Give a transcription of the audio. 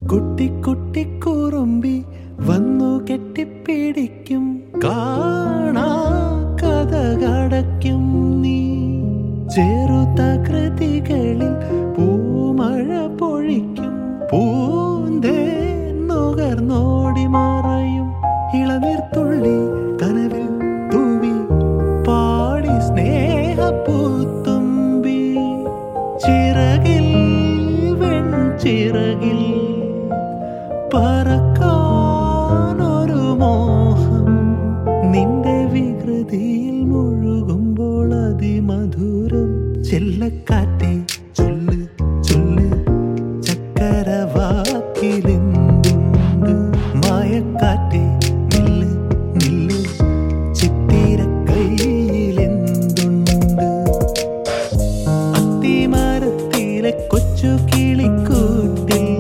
കുട്ടി കുട്ടി കുറുമ്പി വന്നു കെട്ടിപ്പിടിക്കും കാണാ കഥ കടയ്ക്കും നീ ചെറുതകൃതികളിൽ പൂമഴ പൊഴിക്കും പൂന്തേ നുകർന്നോടി മറയും ഇളനീർത്തുള്ളി കനവിൽ തൂവി പാടി സ്നേഹപ്പൂത്തുമ്പി ചിറകിൽ വെൺചിറകിൽ പറക്കാനൊരു മോഹം നിന്റെ വികൃതിയിൽ മുഴുകുമ്പോൾ അതിമധുരം ചെല്ലക്കാറ്റെ ചൊല്ല് ചൊല്ല് ചക്കരവാക്കിലെന്തുണ്ട് മായക്കാറ്റെ നില്ല് നില്ല് ചിത്തിര കയ്യിലെന്തുണ്ട് അത്തിമരത്തിലെ കൊച്ചു കിളിക്കൂട്ടിൽ